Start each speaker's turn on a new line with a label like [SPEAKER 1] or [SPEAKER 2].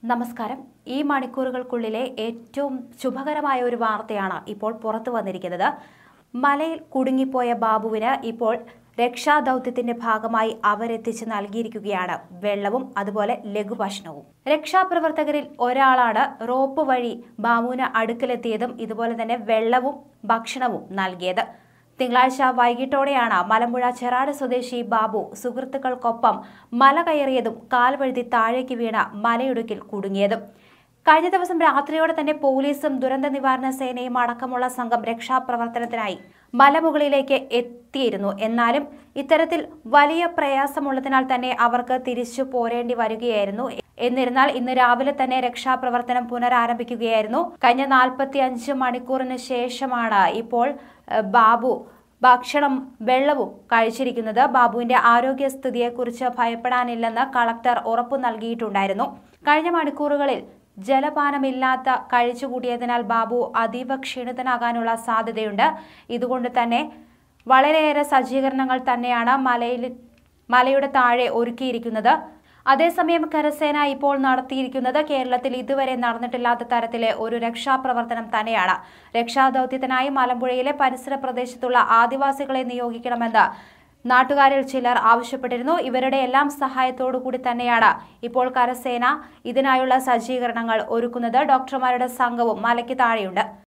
[SPEAKER 1] നമസ്കാരം ഈ മണിക്കൂറുകൾക്കുള്ളിലെ ഏറ്റവും ശുഭകരമായ ഒരു വാർത്തയാണ് ഇപ്പോൾ പുറത്തു വന്നിരിക്കുന്നത് മലയിൽ കുടുങ്ങിപ്പോയ ബാബുവിന് ഇപ്പോൾ രക്ഷാദൗത്യത്തിന്റെ ഭാഗമായി അവരെത്തിച്ച് നൽകിയിരിക്കുകയാണ് വെള്ളവും അതുപോലെ ലഘുഭക്ഷണവും രക്ഷാപ്രവർത്തകരിൽ ഒരാളാണ് റോപ്പ് വഴി ബാബുവിന് അടുക്കലെത്തിയതും ഇതുപോലെ തന്നെ വെള്ളവും ഭക്ഷണവും നൽകിയത് തിങ്കളാഴ്ച വൈകിട്ടോടെയാണ് മലമ്പുഴ ചെറാട് സ്വദേശി ബാബു സുഹൃത്തുക്കൾക്കൊപ്പം മല കയറിയതും കാൽ വഴുതി താഴേക്ക് വീണ മലയിടുക്കിൽ കുടുങ്ങിയതും കഴിഞ്ഞ ദിവസം രാത്രിയോടെ തന്നെ പോലീസും ദുരന്ത നിവാരണ സേനയും അടക്കമുള്ള സംഘം രക്ഷാപ്രവർത്തനത്തിനായി മലമുകളിലേക്ക് എത്തിയിരുന്നു എന്നാലും ഇത്തരത്തിൽ വലിയ പ്രയാസമുള്ളതിനാൽ തന്നെ അവർക്ക് തിരിച്ചു പോരേണ്ടി വരികയായിരുന്നു എന്നിരുന്നാൽ ഇന്ന് രാവിലെ തന്നെ രക്ഷാപ്രവർത്തനം പുനരാരംഭിക്കുകയായിരുന്നു കഴിഞ്ഞ നാൽപ്പത്തി അഞ്ച് മണിക്കൂറിന് ശേഷമാണ് ഇപ്പോൾ ഏഹ്, ബാബു ഭക്ഷണം വെള്ളവും കഴിച്ചിരിക്കുന്നത് ബാബുവിന്റെ ആരോഗ്യസ്ഥിതിയെക്കുറിച്ച് ഭയപ്പെടാനില്ലെന്ന് കളക്ടർ ഉറപ്പു നൽകിയിട്ടുണ്ടായിരുന്നു കഴിഞ്ഞ മണിക്കൂറുകളിൽ ജലപാനമില്ലാത്ത കഴിച്ചുകൂടിയതിനാൽ ബാബു അതീവ ക്ഷീണിതനാകാനുള്ള സാധ്യതയുണ്ട് ഇതുകൊണ്ട് തന്നെ വളരെയേറെ സജ്ജീകരണങ്ങൾ തന്നെയാണ് മലയിൽ മലയുടെ താഴെ ഒരുക്കിയിരിക്കുന്നത് അതേസമയം കരസേന ഇപ്പോൾ നടത്തിയിരിക്കുന്നത് കേരളത്തിൽ ഇതുവരെ നടന്നിട്ടില്ലാത്ത തരത്തിലെ ഒരു രക്ഷാപ്രവർത്തനം തന്നെയാണ് രക്ഷാദൌത്യത്തിനായി മലമ്പുഴയിലെ പരിസര പ്രദേശത്തുള്ള ആദിവാസികളെ നിയോഗിക്കണമെന്ന് നാട്ടുകാരിൽ ചിലർ ആവശ്യപ്പെട്ടിരുന്നു ഇവരുടെ എല്ലാം സഹായത്തോടു കൂടി തന്നെയാണ് ഇപ്പോൾ കരസേന ഇതിനായുള്ള സജ്ജീകരണങ്ങൾ ഒരുക്കുന്നത് ഡോക്ടർമാരുടെ സംഘവും മലയ്ക്ക് താഴെയുണ്ട്